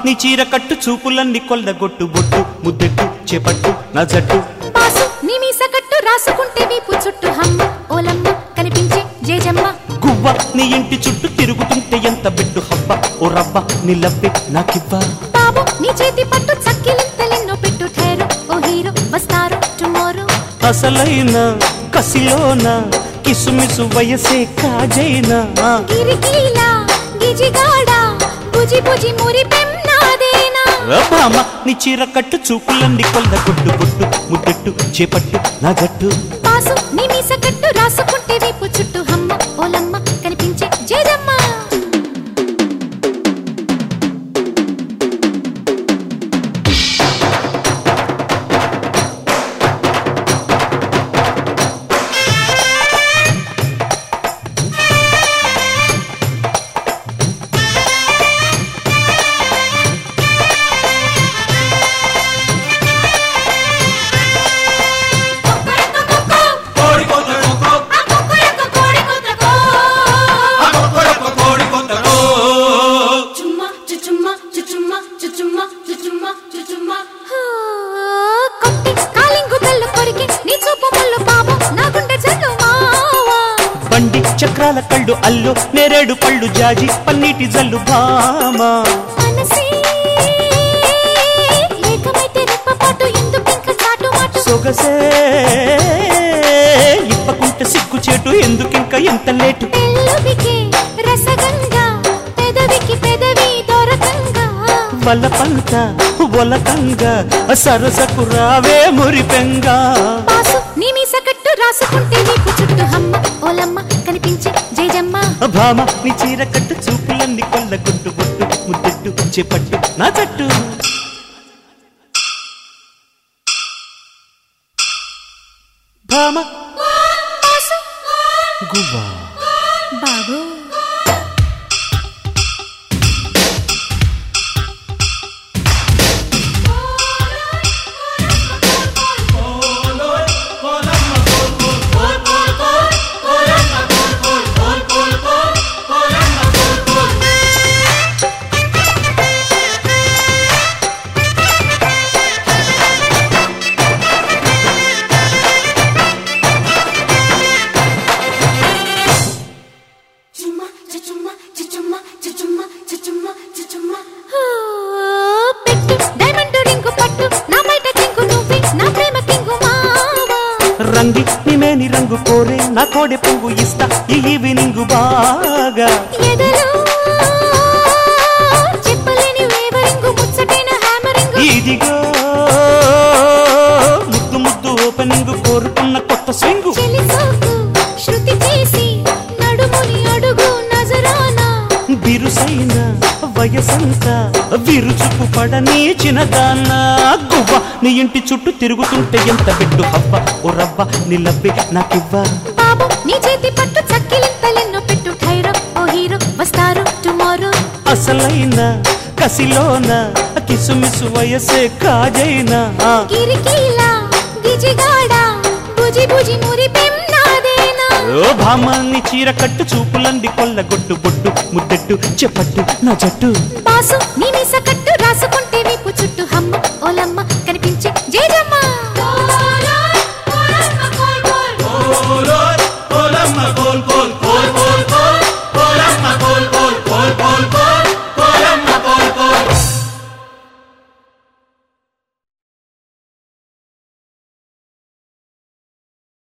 నీ చీర కట్టు చూపులన్నీ కొల్లగొట్టు బొట్టు ముద్దెట్టు చేపట్టు నా జట్టు పాసు నీ మీసకట్టు రాసుకుంటే వీపు చుట్టూ హమ్మ ఓలమ్మ కనిపించే జేజమ్మ గువ్వ నీ ఇంటి చుట్టూ తిరుగుతుంటే ఎంత బిడ్డు హబ్బ ఓ రవ్వ నీ లవ్వే నాకివ్వా బాబు నీ చేతి పట్టు చక్కిలింతలెన్నో పెట్టు ఠేరు ఓ హీరో వస్తారు టుమారో అసలైన కసిలోన కిసుమిసు వయసే కాజైనా గిరికీలా గిజిగాడా బుజి బుజి మురి పెన్నాదేనా భామ నీ చీర కట్టు చూపులన్నీ కొల్లగొట్టు బొట్టు ముద్దెట్టు చేపట్టు నా జట్టు పాసు నీ మీసకట్టు రాసుకుంటే వీపు చుట్టూ హమ్మ ఓలమ్మ కనిపించే జేజమ్మ చుమ్మా చుచుమ్మా చుచుమ్మా చుచుమ్మా చుచుమ్మా చుచుమ్మా ఆ, కొట్టి కాలింగు బెల్లు కొరికి నీ చూపు ముళ్ళు బాబు నా గుండె జల్లు మావా బండి చక్రాల కళ్ళు అల్లు నేరేడు పళ్ళు జాజి పన్నీటి జల్లు భామ మనసే ఏకమైతే రెప్పపాటు ఎందుకింక చాటు మాటు సొగసే ఇప్పకుంటే సిగ్గు చేటు ఎందుకింక ఎంత లేటు పెళ్ళువికే రసగంగా పెదవికి పెదవి దొరకంగా వలపంత ఒలకంగా సరసకు రావే మురిపెంగా పాసు నీ మీసకట్టు రాసుకుంటే నీకు చుట్టూ హమ్మ ఓలమ్మ కనిపించే జయజమ్మ భామ నీ చీర కట్టు చూపులన్నీ కొల్లగొట్టు బొట్టు ముద్దెట్టు చేపట్టు నా జట్టు భామ పాసు గువ్వా బాబు చుమ్మా చుచుమ్మా చుచుమ్మా చుచుమ్మా చుచుమ్మా చుచుమ్మా ఆ, పెట్టు డైమండ్ రింగు పట్టు నా బయట కింగు నువ్వే నా ప్రేమ కింగు మావా రంగి నిమేని రంగు కోరే నా కోడె పువ్వు ఇస్తా ఈ ఈవినింగ్ బాగా ఎదలో చెప్పలేని వేవరింగు ముచ్చటైన హ్యామరింగు ఇదిగో ముద్దు ముద్దు ఓపెనింగ్ కోరుకున్న కొత్త స్వింగు చెలిసోకు శృతి చేసి నడుముని అడుగు నజరానా బిరుసైన వయసంతా విరుచుకు పడని చిన్నదాన్న గువ్వ నీ ఇంటి చుట్టూ తిరుగుతుంటే ఎంత బిడ్డు హవ్వ ఓ రవ్వ నీ లవ్వే నాకివ్వా బాబు నీ చేతి పట్టు చక్కిలింతలెన్నో పెట్టు ఠైరో ఓ హీరో వస్తారు టుమారో అసలైన కసిలోన కిసుమిసు వయసే కాజైనా గిరికీలా గిజిగాడా బుజి బుజి మురి పెన్నాదేనా ఓ భామ నీ చీర కట్టు చూపులండి కొల్లగొట్టు బొట్టు ముద్దెట్టు చెప్పట్టు నా జట్టు బాసు నీ మీస కట్టు